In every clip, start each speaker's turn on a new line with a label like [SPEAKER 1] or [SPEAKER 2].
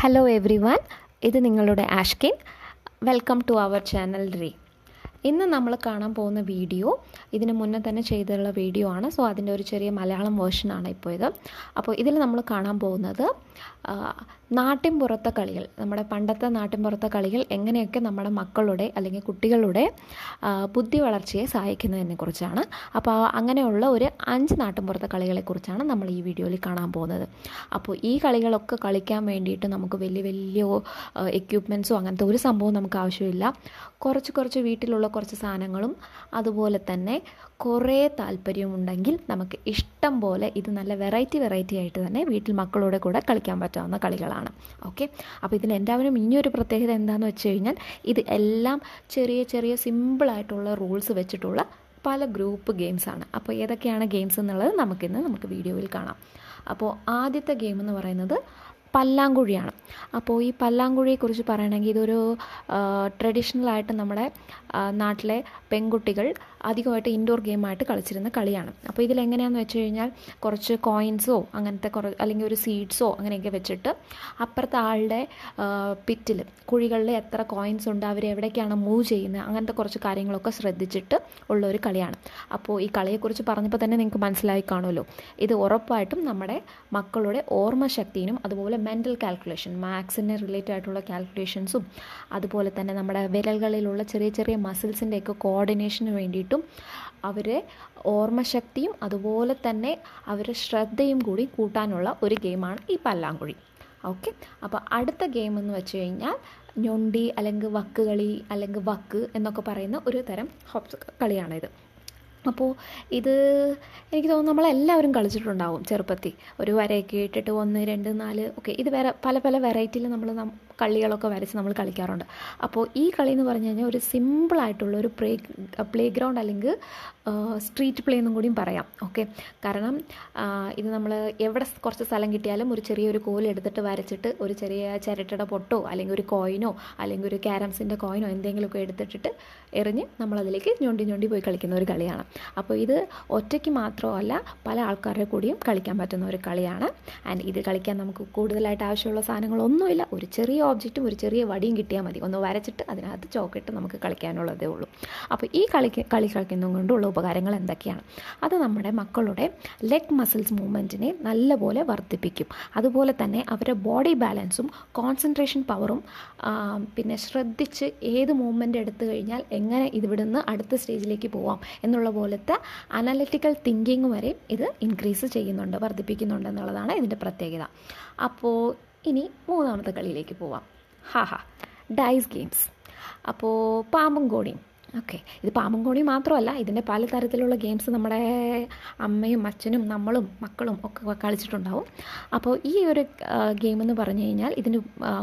[SPEAKER 1] hello every everyone ഇത് നിങ്ങളുടെ Ashkin welcome to our channel റീ ഇന്ന് നമ്മൾ കാണാൻ പോകുന്ന വീഡിയോ ഇതിന് മുന്നേ തന്നെ ചെയ്തിട്ടുള്ള വീഡിയോ ആണ് സോ അതിൻ്റെ ഒരു ചെറിയ മലയാളം വേർഷനാണ് ഇപ്പോൾ ഇത് അപ്പോൾ ഇതിൽ നമ്മൾ കാണാൻ പോകുന്നത് ആ, നാട്ടിൻപുറത്തെ കളികൾ നമ്മുടെ പണ്ടത്തെ നാട്ടിൻപുറത്തെ കളികൾ എങ്ങനെയൊക്കെ നമ്മുടെ മക്കളുടെ അല്ലെങ്കിൽ കുട്ടികളുടെ ആ, ബുദ്ധി വളർച്ചയെ സഹായിക്കുന്നതിനെ കുറിച്ചാണ് അപ്പോൾ ആ അങ്ങനെയുള്ള ഒരു അഞ്ച് നാട്ടിൻപുറത്തെ കളികളെക്കുറിച്ചാണ് നമ്മൾ ഈ വീഡിയോയിൽ കാണാൻ പോകുന്നത് അപ്പോൾ ഈ കളികളൊക്കെ കളിക്കാൻ വേണ്ടിയിട്ട് നമുക്ക് വലിയ വലിയ എക്യുപ്മെൻറ്റ്സോ അങ്ങനത്തെ ഒരു സംഭവം നമുക്ക് ആവശ്യമില്ല കുറച്ച് കുറച്ച് വീട്ടിലുള്ള കുറച്ച് സാധനങ്ങളും അതുപോലെ തന്നെ കുറേ താല്പര്യമുണ്ടെങ്കിൽ നമുക്ക് ഇഷ്ടം പോലെ ഇത് നല്ല വെറൈറ്റി വെറൈറ്റി ആയിട്ട് തന്നെ വീട്ടിൽ മക്കളോടെ കൂടെ കളിക്കാൻ പറ്റാവുന്ന കളികളാണ് ഓക്കെ അപ്പോൾ ഇതിൽ എല്ലാവരും ഇനിയൊരു പ്രത്യേകത എന്താണെന്ന് വെച്ച് കഴിഞ്ഞാൽ ഇത് എല്ലാം ചെറിയ ചെറിയ സിമ്പിളായിട്ടുള്ള റൂൾസ് വെച്ചിട്ടുള്ള പല ഗ്രൂപ്പ് ഗെയിംസാണ് അപ്പോൾ ഏതൊക്കെയാണ് ഗെയിംസ് എന്നുള്ളത് നമുക്കിന്ന് നമുക്ക് വീഡിയോയിൽ കാണാം അപ്പോൾ ആദ്യത്തെ ഗെയിം എന്ന് പറയുന്നത് പല്ലാങ്കുഴിയാണ് അപ്പോൾ ഈ പല്ലാങ്കുഴിയെക്കുറിച്ച് പറയണമെങ്കിൽ ഇതൊരു ട്രഡീഷണൽ ആയിട്ട് നമ്മുടെ ആ, നാട്ടിലെ പെൺകുട്ടികൾ അധികമായിട്ട് ഇൻഡോർ ഗെയിമായിട്ട് കളിച്ചിരുന്ന കളിയാണ് അപ്പോൾ ഇതിലെങ്ങനെയാണെന്ന് വെച്ച് കഴിഞ്ഞാൽ കുറച്ച് കോയിൻസോ അങ്ങനത്തെ കുറ അല്ലെങ്കിൽ ഒരു സീഡ്സോ അങ്ങനെയൊക്കെ വെച്ചിട്ട് അപ്പുറത്തെ ആളുടെ പിറ്റിൽ കുഴികളിൽ എത്ര കോയിൻസ് ഉണ്ട് അവർ എവിടേക്കാണ് മൂവ് ചെയ്യുന്നത് അങ്ങനത്തെ കുറച്ച് കാര്യങ്ങളൊക്കെ ശ്രദ്ധിച്ചിട്ട് ഉള്ള ഒരു കളിയാണ് അപ്പോൾ ഈ കളിയെക്കുറിച്ച് പറഞ്ഞപ്പോൾ തന്നെ നിങ്ങൾക്ക് മനസ്സിലായി കാണുമല്ലോ ഇത് ഉറപ്പായിട്ടും നമ്മുടെ മക്കളുടെ ഓർമ്മശക്തിയും അതുപോലെ മെൻ്റൽ കാൽക്കുലേഷൻ മാത്സിന് റിലേറ്റഡ് ആയിട്ടുള്ള കാൽക്കുലേഷൻസും അതുപോലെ തന്നെ നമ്മുടെ വിരലുകളിലുള്ള ചെറിയ ചെറിയ മസിൽസിൻ്റെയൊക്കെ കോർഡിനേഷന് വേണ്ടിയിട്ടും അവരെ ഓർമ്മശക്തിയും അതുപോലെ തന്നെ അവരുടെ ശ്രദ്ധയും കൂടി കൂട്ടാനുള്ള ഒരു ഗെയിമാണ് ഈ പല്ലാങ്കുഴി ഓക്കെ അപ്പോൾ അടുത്ത ഗെയിം എന്ന് വെച്ച് കഴിഞ്ഞാൽ ഞൊണ്ടി അല്ലെങ്കിൽ വക്ക് കളി അല്ലെങ്കിൽ വക്ക് എന്നൊക്കെ പറയുന്ന ഒരു തരം ഹോപ്സ് കളിയാണിത് അപ്പോൾ ഇത് എനിക്ക് തോന്നുന്നു നമ്മളെല്ലാവരും കളിച്ചിട്ടുണ്ടാവും ചെറുപ്പത്തിൽ ഒരു വരയൊക്കെ ഇട്ടിട്ട് ഒന്ന് രണ്ട് നാല് ഓക്കെ ഇത് വേറെ പല പല വെറൈറ്റിയിൽ നമ്മൾ നം കളികളൊക്കെ വരച്ച് നമ്മൾ കളിക്കാറുണ്ട് അപ്പോൾ ഈ കളി എന്ന് പറഞ്ഞു കഴിഞ്ഞാൽ ഒരു സിമ്പിളായിട്ടുള്ള ഒരു പ്ലേ പ്ലേ ഗ്രൗണ്ട് അല്ലെങ്കിൽ സ്ട്രീറ്റ് പ്ലേ എന്നും കൂടിയും പറയാം ഓക്കെ കാരണം ആ, ഇത് നമ്മൾ എവിടെ കുറച്ച് സ്ഥലം കിട്ടിയാലും ഒരു ചെറിയൊരു കോല് എടുത്തിട്ട് വരച്ചിട്ട് ഒരു ചെറിയ ചിരട്ടയുടെ പൊട്ടോ അല്ലെങ്കിൽ ഒരു കോയിനോ അല്ലെങ്കിൽ ഒരു ക്യാരംസിൻ്റെ കോയിനോ എന്തെങ്കിലുമൊക്കെ എടുത്തിട്ടിട്ട് എറിഞ്ഞ് നമ്മളതിലേക്ക് ഞൊണ്ടി ഞൊണ്ടി പോയി കളിക്കുന്ന ഒരു കളിയാണ് അപ്പോൾ ഇത് ഒറ്റയ്ക്ക് മാത്രമല്ല പല ആൾക്കാരുടെ കൂടിയും കളിക്കാൻ പറ്റുന്ന ഒരു കളിയാണ് ആൻഡ് ഇത് കളിക്കാൻ നമുക്ക് കൂടുതലായിട്ട് ആവശ്യമുള്ള സാധനങ്ങളൊന്നുമില്ല ഒരു ചെറിയ ഓബ്ജക്റ്റും ഒരു ചെറിയ വടിയും കിട്ടിയാൽ മതി ഒന്ന് വരച്ചിട്ട് അതിനകത്ത് ചോക്കിട്ട് നമുക്ക് കളിക്കാനുള്ളതേ ഉള്ളൂ അപ്പോൾ ഈ കളിക്ക് കളി കളിക്കുന്നത് കൊണ്ടുള്ള ഉപകാരങ്ങൾ എന്തൊക്കെയാണ് അത് നമ്മുടെ മക്കളുടെ ലെഗ് മസിൽസ് മൂവ്മെൻറ്റിനെ നല്ലപോലെ വർദ്ധിപ്പിക്കും അതുപോലെ തന്നെ അവരുടെ ബോഡി ബാലൻസും കോൺസെൻട്രേഷൻ പവറും പിന്നെ ശ്രദ്ധിച്ച് ഏത് മൂവ്മെൻറ്റ് എടുത്തു കഴിഞ്ഞാൽ എങ്ങനെ ഇവിടുന്ന് അടുത്ത സ്റ്റേജിലേക്ക് പോവാം എന്നുള്ള പോലത്തെ അനലിറ്റിക്കൽ തിങ്കിങ് വരെ ഇത് ഇൻക്രീസ് ചെയ്യുന്നുണ്ട് വർദ്ധിപ്പിക്കുന്നുണ്ട് എന്നുള്ളതാണ് ഇതിൻ്റെ പ്രത്യേകത അപ്പോൾ ഇനി മൂന്നാമത്തെ കളിയിലേക്ക് പോവാം ഹാ ഹാ ഡൈസ് ഗെയിംസ് അപ്പോൾ പാമ്പും കോണിയും ഓക്കെ ഇത് പാമ്പും കോണിയും മാത്രമല്ല ഇതിൻ്റെ പലതരത്തിലുള്ള ഗെയിംസ് നമ്മുടെ അമ്മയും അച്ഛനും നമ്മളും മക്കളും ഒക്കെ കളിച്ചിട്ടുണ്ടാവും അപ്പോൾ ഈ ഒരു ഗെയിം എന്ന് പറഞ്ഞു കഴിഞ്ഞാൽ ഇതിന്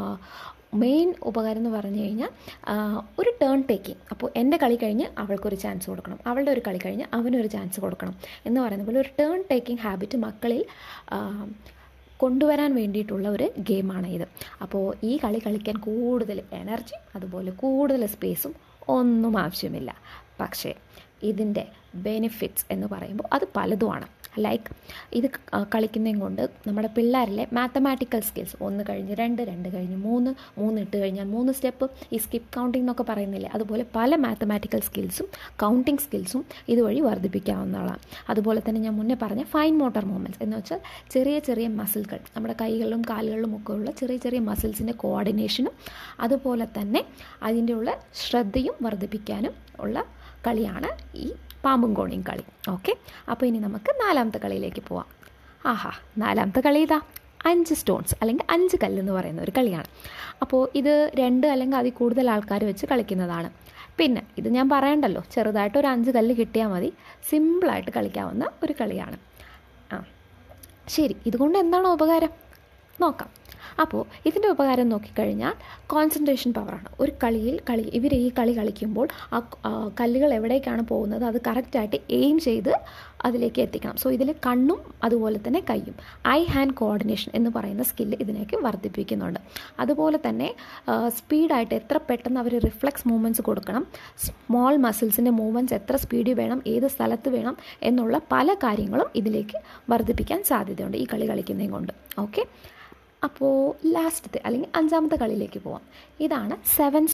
[SPEAKER 1] മെയിൻ ഉപകാരം എന്ന് പറഞ്ഞു കഴിഞ്ഞാൽ ആ, ഒരു ടേൺ ടേക്കിംഗ് അപ്പോൾ എൻ്റെ കളി കഴിഞ്ഞ് അവൾക്കൊരു ചാൻസ് കൊടുക്കണം അവളുടെ ഒരു കളി കഴിഞ്ഞ് അവനൊരു ചാൻസ് കൊടുക്കണം എന്ന് പറയുന്ന പോലെ ഒരു ടേൺ ടേക്കിംഗ് ഹാബിറ്റ് മക്കളിൽ ആ, കൊണ്ടുവരാൻ വേണ്ടിയിട്ടുള്ള ഒരു ഗെയിമാണ് ഇത് അപ്പോൾ ഈ കളി കളിക്കാൻ കൂടുതൽ എനർജി അതുപോലെ കൂടുതൽ സ്പേസും ഒന്നും ആവശ്യമില്ല പക്ഷേ ഇതിൻ്റെ ബെനിഫിറ്റ്സ് എന്ന് പറയുമ്പോൾ അത് പലതുമാണ് ലൈക്ക് ഇത് കളിക്കുന്നതും കൊണ്ട് നമ്മുടെ പിള്ളേരിലെ മാത്തമാറ്റിക്കൽ സ്കിൽസ് ഒന്ന് കഴിഞ്ഞ് രണ്ട് രണ്ട് കഴിഞ്ഞ് മൂന്ന് മൂന്ന് ഇട്ട് കഴിഞ്ഞാൽ മൂന്ന് സ്റ്റെപ്പ് ഈ സ്കിപ്പ് കൗണ്ടിംഗ് എന്നൊക്കെ പറയുന്നില്ലേ അതുപോലെ പല മാത്തമാറ്റിക്കൽ സ്കിൽസും കൗണ്ടിങ് സ്കിൽസും ഇതുവഴി വർദ്ധിപ്പിക്കാവുന്നതാണ് അതുപോലെ തന്നെ ഞാൻ മുന്നേ പറഞ്ഞ ഫൈൻ മോട്ടോർ മൂവ്മെൻറ്റ്സ് എന്ന് വെച്ചാൽ ചെറിയ ചെറിയ മസിൽകൾ നമ്മുടെ കൈകളിലും കാലുകളിലും ഒക്കെ ഉള്ള ചെറിയ ചെറിയ മസിൽസിൻ്റെ കോർഡിനേഷനും അതുപോലെ തന്നെ അതിൻ്റെ ഉള്ള ശ്രദ്ധയും വർദ്ധിപ്പിക്കാനും ഉള്ള കളിയാണ് ഈ പാമ്പും കോണിയും കളി ഓക്കെ അപ്പോൾ ഇനി നമുക്ക് നാലാമത്തെ കളിയിലേക്ക് പോവാം ആഹാ നാലാമത്തെ കളി ഇതാ അഞ്ച് സ്റ്റോൺസ് അല്ലെങ്കിൽ അഞ്ച് കല്ല് എന്ന് പറയുന്ന ഒരു കളിയാണ് അപ്പോൾ ഇത് രണ്ട് അല്ലെങ്കിൽ അതിൽ കൂടുതൽ ആൾക്കാർ വെച്ച് കളിക്കുന്നതാണ് പിന്നെ ഇത് ഞാൻ പറയണ്ടല്ലോ ചെറുതായിട്ട് ഒരു അഞ്ച് കല്ല് കിട്ടിയാൽ മതി സിമ്പിളായിട്ട് കളിക്കാവുന്ന ഒരു കളിയാണ് ആ ശരി ഇതുകൊണ്ട് എന്താണ് ഉപകാരം നോക്കാം അപ്പോൾ ഇതിൻ്റെ ഉപകാരം നോക്കിക്കഴിഞ്ഞാൽ കോൺസെൻട്രേഷൻ പവറാണ് ഒരു കളിയിൽ കളി ഇവർ ഈ കളി കളിക്കുമ്പോൾ ആ ആ കല്ലുകൾ എവിടേക്കാണ് പോകുന്നത് അത് കറക്റ്റായിട്ട് എയിം ചെയ്ത് അതിലേക്ക് എത്തിക്കണം സോ ഇതിൽ കണ്ണും അതുപോലെ തന്നെ കൈയും ഐ ഹാൻഡ് കോർഡിനേഷൻ എന്ന് പറയുന്ന സ്കില്ല് ഇതിനേക്ക് വർദ്ധിപ്പിക്കുന്നുണ്ട് അതുപോലെ തന്നെ സ്പീഡായിട്ട് എത്ര പെട്ടെന്ന് അവർ റിഫ്ലക്സ് മൂവ്മെൻറ്റ്സ് കൊടുക്കണം സ്മോൾ മസിൽസിൻ്റെ മൂവ്മെൻറ്റ്സ് എത്ര സ്പീഡിൽ വേണം ഏത് സ്ഥലത്ത് വേണം എന്നുള്ള പല കാര്യങ്ങളും ഇതിലേക്ക് വർദ്ധിപ്പിക്കാൻ സാധ്യതയുണ്ട് ഈ കളി കളിക്കുന്നതും കൊണ്ട് ഓക്കെ അപ്പോൾ ലാസ്റ്റത്തെ അല്ലെങ്കിൽ അഞ്ചാമത്തെ കളിയിലേക്ക് പോവാം ഇതാണ് സെവൻ